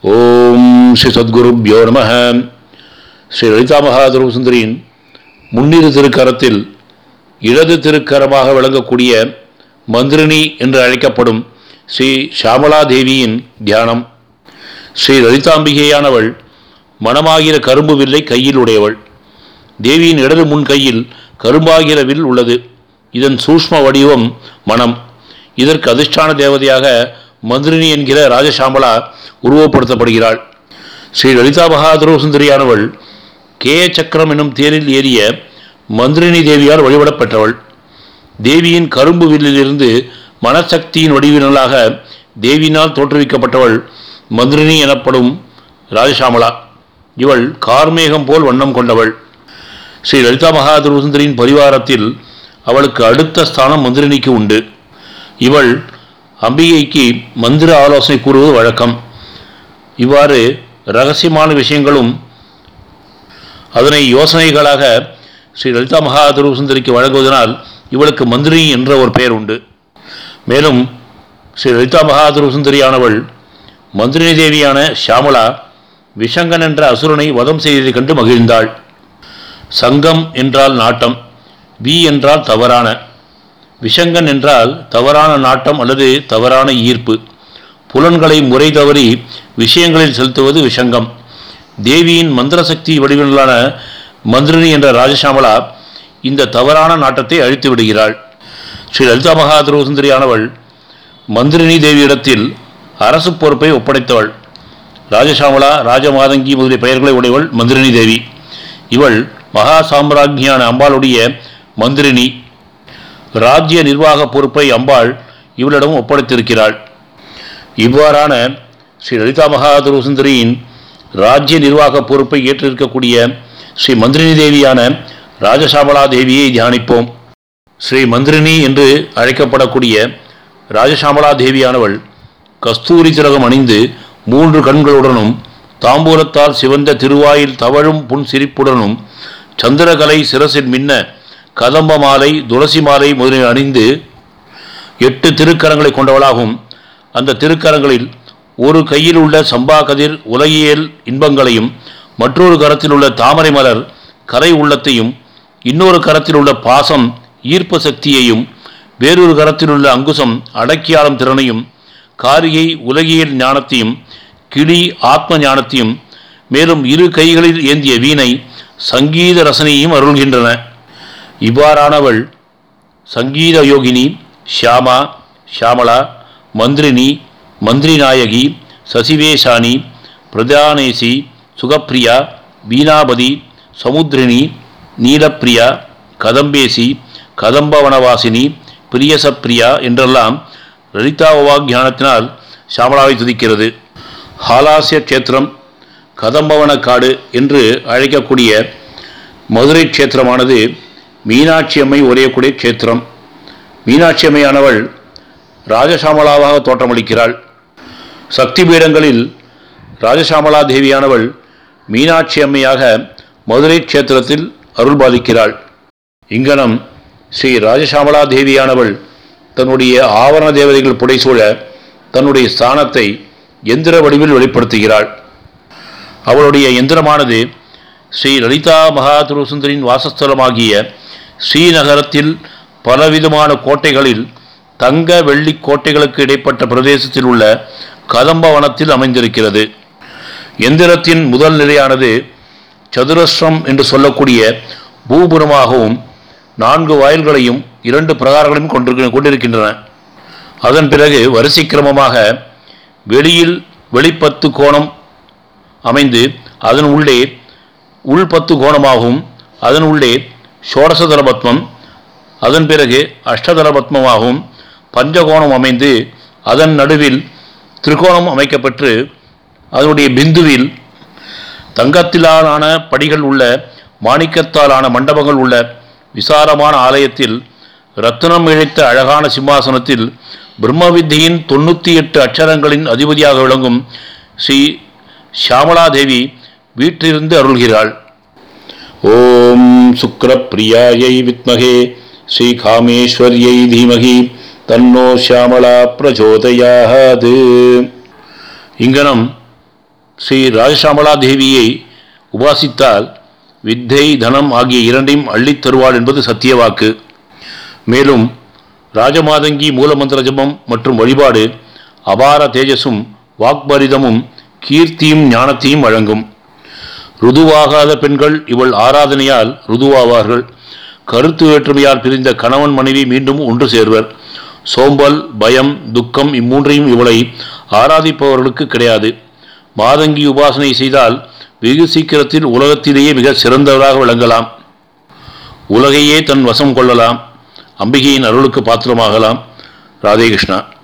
ஓம் ஸ்ரீ சத்குருப்யோ நம ஸ்ரீ லலிதா மகாதுரு சுந்தரியின் முன்னிரு திருக்கரத்தில் இடது திருக்கரமாக விளங்கக்கூடிய மந்திரினி என்று அழைக்கப்படும் ஸ்ரீ ஷாமலா தேவியின் தியானம் ஸ்ரீ லலிதாம்பிகையானவள் மனமாகிற கரும்பு வில்லை கையில் உடையவள் தேவியின் இடது முன் கையில் கரும்பாகிற வில் உள்ளது இதன் சூஷ்ம வடிவம் மனம் இதற்கு அதிர்ஷ்டான தேவதையாக மந்திரினி என்கிற ராஜசாமலா உருவப்படுத்தப்படுகிறாள் ஸ்ரீ லலிதா மகாதுரு சுந்தரியானவள் கே சக்கரம் என்னும் தேரில் ஏறிய மந்திரினி தேவியால் வழிபடப்பெற்றவள் தேவியின் கரும்பு வில்லிலிருந்து மனசக்தியின் வடிவினலாக தேவியினால் தோற்றுவிக்கப்பட்டவள் மந்திரினி எனப்படும் ராஜசாமலா இவள் கார்மேகம் போல் வண்ணம் கொண்டவள் ஸ்ரீ லலிதா மகாதுரு சுந்தரியின் பரிவாரத்தில் அவளுக்கு அடுத்த ஸ்தானம் மந்திரினிக்கு உண்டு இவள் அம்பிகைக்கு மந்திர ஆலோசனை கூறுவது வழக்கம் இவ்வாறு ரகசியமான விஷயங்களும் அதனை யோசனைகளாக ஸ்ரீ லலிதா மகாதுரு சுந்தரிக்கு வழங்குவதனால் இவளுக்கு மந்திரி என்ற ஒரு பெயர் உண்டு மேலும் ஸ்ரீ லலிதா மகாதுரு சுந்தரியானவள் மந்திரினி தேவியான ஷியாமலா விஷங்கன் என்ற அசுரனை வதம் செய்ததைக் கண்டு மகிழ்ந்தாள் சங்கம் என்றால் நாட்டம் வி என்றால் தவறான விஷங்கன் என்றால் தவறான நாட்டம் அல்லது தவறான ஈர்ப்பு புலன்களை முறை தவறி விஷயங்களில் செலுத்துவது விஷங்கம் தேவியின் மந்திர சக்தி வடிவிலான மந்திரினி என்ற ராஜசாமலா இந்த தவறான நாட்டத்தை அழித்து விடுகிறாள் ஸ்ரீ லலிதா மகாதுரு சுந்தரியானவள் மந்திரினி தேவியிடத்தில் அரசு பொறுப்பை ஒப்படைத்தவள் ராஜசாமலா ராஜமாதங்கி முதலிய பெயர்களை உடையவள் மந்திரினி தேவி இவள் மகா சாம்ராஜ்ஞியான அம்பாளுடைய மந்திரினி ராஜ்ய நிர்வாக பொறுப்பை அம்பாள் இவளிடம் ஒப்படைத்திருக்கிறாள் இவ்வாறான ஸ்ரீ லலிதா மகாதுரு சுந்தரியின் ராஜ்ய நிர்வாக பொறுப்பை ஏற்றிருக்கக்கூடிய ஸ்ரீ மந்திரினி தேவியான ராஜசாமலா தேவியை தியானிப்போம் ஸ்ரீ மந்திரினி என்று அழைக்கப்படக்கூடிய ராஜசாமலா தேவியானவள் கஸ்தூரி திலகம் அணிந்து மூன்று கண்களுடனும் தாம்பூலத்தால் சிவந்த திருவாயில் தவழும் புன் சிரிப்புடனும் சந்திரகலை சிரசில் மின்ன கதம்ப மாலை துளசி மாலை முதலில் அணிந்து எட்டு திருக்கரங்களை கொண்டவளாகும் அந்த திருக்கரங்களில் ஒரு கையில் உள்ள சம்பா கதிர் உலகியல் இன்பங்களையும் மற்றொரு கரத்தில் உள்ள தாமரை மலர் கரை உள்ளத்தையும் இன்னொரு கரத்தில் உள்ள பாசம் ஈர்ப்பு சக்தியையும் வேறொரு கரத்தில் உள்ள அங்குசம் அடக்கியாளும் திறனையும் காரிகை உலகியல் ஞானத்தையும் கிளி ஆத்ம ஞானத்தையும் மேலும் இரு கைகளில் ஏந்திய வீணை சங்கீத ரசனையும் அருள்கின்றன இவ்வாறானவள் சங்கீத யோகினி ஷியாமா ஷியாமலா மந்திரினி மந்திரி நாயகி சசிவேஷானி பிரதானேசி சுகப்பிரியா வீணாபதி சமுத்ரினி நீலப்பிரியா கதம்பேசி கதம்பவனவாசினி பிரியசப்பிரியா என்றெல்லாம் லலிதா உபாக்கியானத்தினால் ஷாமலாவை துதிக்கிறது ஹாலாசிய க்ஷேத்திரம் கதம்பவன காடு என்று அழைக்கக்கூடிய மதுரை க்ஷேத்திரமானது மீனாட்சி அம்மை உரையக்கூடிய க்ஷேத்திரம் மீனாட்சி அம்மையானவள் ராஜசாமலாவாக தோற்றமளிக்கிறாள் சக்தி பீடங்களில் ராஜசாமலா தேவியானவள் மீனாட்சி அம்மையாக மதுரை க்ஷேத்திரத்தில் அருள்பாலிக்கிறாள் இங்கனம் ஸ்ரீ ராஜசாமலா தேவியானவள் தன்னுடைய ஆவரண தேவதைகள் புடைசூழ தன்னுடைய ஸ்தானத்தை எந்திர வடிவில் வெளிப்படுத்துகிறாள் அவளுடைய எந்திரமானது ஸ்ரீ லலிதா மகாதுரு சுந்தரின் வாசஸ்தலமாகிய ஸ்ரீநகரத்தில் பலவிதமான கோட்டைகளில் தங்க வெள்ளி கோட்டைகளுக்கு இடைப்பட்ட பிரதேசத்தில் உள்ள கதம்பவனத்தில் அமைந்திருக்கிறது எந்திரத்தின் முதல் நிலையானது சதுரஸ்ரம் என்று சொல்லக்கூடிய பூபுரமாகவும் நான்கு வாயில்களையும் இரண்டு பிரகாரங்களையும் கொண்டிருக்க கொண்டிருக்கின்றன அதன் பிறகு வரிசை கிரமமாக வெளியில் வெளிப்பத்து கோணம் அமைந்து அதன் உள்ளே உள்பத்து கோணமாகவும் அதன் உள்ளே ஷோடசதல பத்மம் அதன் பிறகு அஷ்டதல பத்மமாகவும் பஞ்சகோணம் அமைந்து அதன் நடுவில் திரிகோணம் அமைக்கப்பட்டு அதனுடைய பிந்துவில் தங்கத்திலான படிகள் உள்ள மாணிக்கத்தாலான மண்டபங்கள் உள்ள விசாரமான ஆலயத்தில் ரத்தினம் இழைத்த அழகான சிம்மாசனத்தில் பிரம்ம வித்தியின் தொண்ணூற்றி எட்டு அட்சரங்களின் அதிபதியாக விளங்கும் ஸ்ரீ ஷியாமலாதேவி வீற்றிருந்து அருள்கிறாள் ஓம் சுக்கரப்பிரியாயை வித்மகே ஸ்ரீ காமேஸ்வரியை தீமகி தன்னோ ஷியாமலா பிரச்சோதயாது இங்கனம் ஸ்ரீ ராஜசாமலா தேவியை உபாசித்தால் வித்தை தனம் ஆகிய இரண்டையும் அள்ளித் தருவாள் என்பது சத்தியவாக்கு மேலும் ராஜமாதங்கி மூலமந்திர ஜபம் மற்றும் வழிபாடு அபார தேஜஸும் வாக்பரிதமும் கீர்த்தியும் ஞானத்தையும் வழங்கும் ருதுவாகாத பெண்கள் இவள் ஆராதனையால் ருதுவாவார்கள் கருத்து வேற்றுமையால் பிரிந்த கணவன் மனைவி மீண்டும் ஒன்று சேர்வர் சோம்பல் பயம் துக்கம் இம்மூன்றையும் இவளை ஆராதிப்பவர்களுக்கு கிடையாது மாதங்கி உபாசனை செய்தால் வெகு சீக்கிரத்தில் உலகத்திலேயே மிக சிறந்தவராக விளங்கலாம் உலகையே தன் வசம் கொள்ளலாம் அம்பிகையின் அருளுக்கு பாத்திரமாகலாம் ராதே கிருஷ்ணா